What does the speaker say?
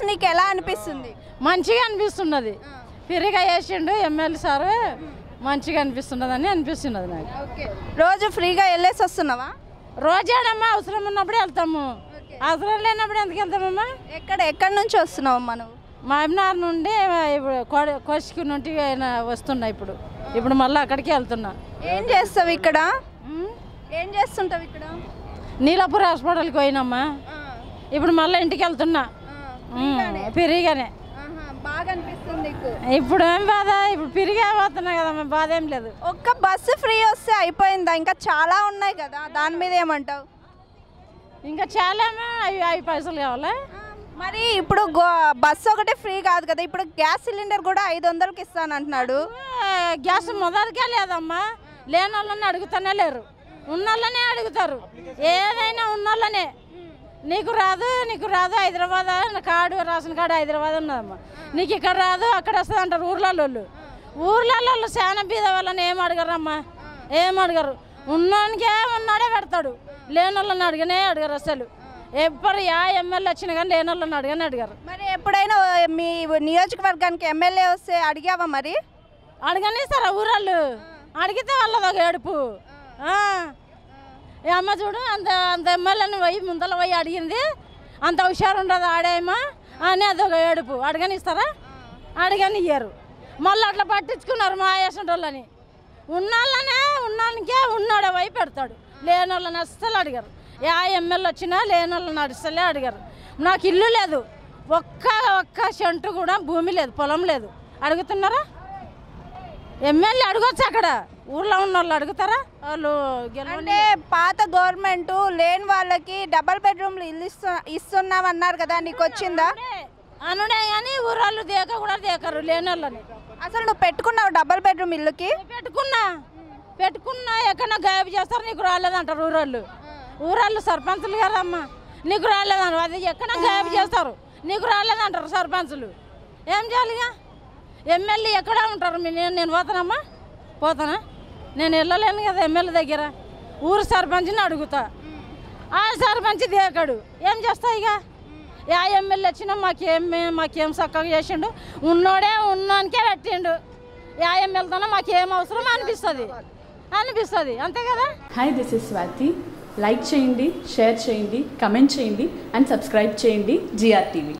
నీకు ఎలా అనిపిస్తుంది మంచిగా అనిపిస్తున్నది ఫ్రీగా చేసిండు ఎమ్మెల్యే సారు మంచిగా అనిపిస్తున్నదని అనిపిస్తున్నది నాకు ఓకే రోజు ఫ్రీగా వెళ్ళేసి వస్తున్నావా రోజేనమ్మా అవసరం ఉన్నప్పుడు వెళ్తాము అవసరం లేనప్పుడు ఎందుకు వెళ్తామమ్మా ఎక్కడ ఎక్కడి నుంచి వస్తున్నావమ్మా నువ్వు మామినార్ నుండి ఇప్పుడు కోడ- కోసికి నుండి ఆయన వస్తున్నా ఇప్పుడు ఇప్పుడు మళ్ళీ అక్కడికి వెళ్తున్నా ఏం చేస్తావు ఇక్కడ ఉమ్. ఏం చేస్తుంటావు ఇక్కడ నీలాపూర్ హాస్పిటల్కి పోయినమ్మా ఇప్పుడు మళ్ళీ ఇంటికి వెళ్తున్నా ఉమ్, ఫ్రీగానే ఆహా, బాగా అనిపిస్తుంది నీకు ఇప్పుడు ఏం బాధ ఇప్పుడు ఫ్రీగా పోతున్నా కదమ్మా బాధ ఏం లేదు ఒక్క బస్సు ఫ్రీ వస్తే అయిపోయిందా ఇంకా చాలా ఉన్నాయి కదా దాని మీద ఏమంటావు ఇంకా చాలా అవి అవి పైసలు కావాలా మరి ఇప్పుడు గో బస్సు ఒకటే ఫ్రీ కాదు కదా ఇప్పుడు గ్యాస్ సిలిండర్ కూడా ఐదు వందలకి ఇస్తానంటున్నాడు ఆ, గ్యాస్ మొదటికే లేదమ్మా లేని వాళ్ళని అడుగుతానే లేరు ఉన్నోళ్ళనే అడుగుతారు ఏదైనా ఉన్నోళ్ళనే నీకు రాదు నీకు రాదు హైదరాబాద్ నా కార్డు రేషన్ కార్డు హైదరాబాద్ ఉన్నదమ్మా నీకు ఇక్కడ రాదు అక్కడ వస్తుంది అంటారు ఊర్లలో వాళ్ళు. ఊర్లలో వాళ్ళు చాలా బీద వాళ్ళని ఏం అడగరమ్మా ఏం అడగరు ఉన్నోనికే ఉన్నాడే పెడతాడు లేని వాళ్ళని అడిగనే అడగరు అసలు ఎవ్వరు యా ఎమ్మెల్యే వచ్చినా కానీ లేని వాళ్ళని అడగనే అడగరు మరి ఎప్పుడైనా మీ నియోజకవర్గానికి ఎమ్మెల్యే వస్తే అడిగావా మరి అడగనిస్తారా ఊరాళ్ళు అడిగితే వాళ్ళది ఒక ఏడుపు ఆ. ఏ అమ్మ చూడు అంత అంత ఎమ్మెల్యేని పోయి ముందల పోయి అడిగింది అంత హుషారు ఉండదు ఆడేమో అని అదొక ఏడుపు అడగనిస్తారా అడగనియ్యరు మళ్ళీ అట్లా పట్టించుకున్నారు మా వాళ్ళని ఉన్నోళ్ళనే ఉన్నోనికే ఉన్నాడే పోయి పెడతాడు లేని వాళ్ళని అస్సలు అడిగారు యా ఎమ్మెల్యే వచ్చినా లేని వాళ్ళని అస్సలే అడిగారు నాకు ఇల్లు లేదు ఒక్క ఒక్క సెంటు కూడా భూమి లేదు పొలం లేదు అడుగుతున్నారా ఎమ్మెల్యే అడగొచ్చు అక్కడ ఊర్లో ఉన్న వాళ్ళు అడుగుతారా వాళ్ళు గెలవండి అంటే పాత గవర్నమెంట్ లేని వాళ్ళకి డబల్ బెడ్రూమ్లు ఇల్లు ఇస్తు ఇస్తున్నాం అన్నారు కదా నీకు వచ్చిందా అనుడే కానీ ఊరాళ్ళు దేక కూడా దేకరు లేని వాళ్ళని అసలు నువ్వు పెట్టుకున్నావు డబల్ బెడ్రూమ్ ఇల్లుకి పెట్టుకున్నా పెట్టుకున్నా ఎక్కడన్నా గాయబు చేస్తారు నీకు రాలేదంటారు ఊరాళ్ళు ఊరాళ్ళు సర్పంచులు కదమ్మా నీకు రాలేదంటారు అది ఎక్కడ గాయబు చేస్తారు నీకు రాలేదంటారు సర్పంచులు ఏం చేయాలిగా ఎమ్మెల్యే ఎక్కడ ఉంటారు మీ- నేను నేను పోతానమ్మా పోతానా నేను వెళ్ళలేను కదా ఎమ్మెల్యే దగ్గర ఊరు సర్పంచ్ని అడుగుతా ఆ సర్పంచ్ దేకడు ఏం చేస్తా ఇక యా ఎమ్మెల్యే వచ్చినా మాకేం మాకేం చక్కగా చేసిండు ఉన్నోడే ఉన్నానికే పెట్టిండు యా ఎమ్మెల్యేతోనే మాకేం అవసరం అనిపిస్తుంది అనిపిస్తుంది అంతే కదా hi this is Swathi like చేయండి షేర్ చేయండి కమెంట్ చేయండి అండ్ సబ్స్క్రైబ్ చేయండి జిఆర్ టీవీ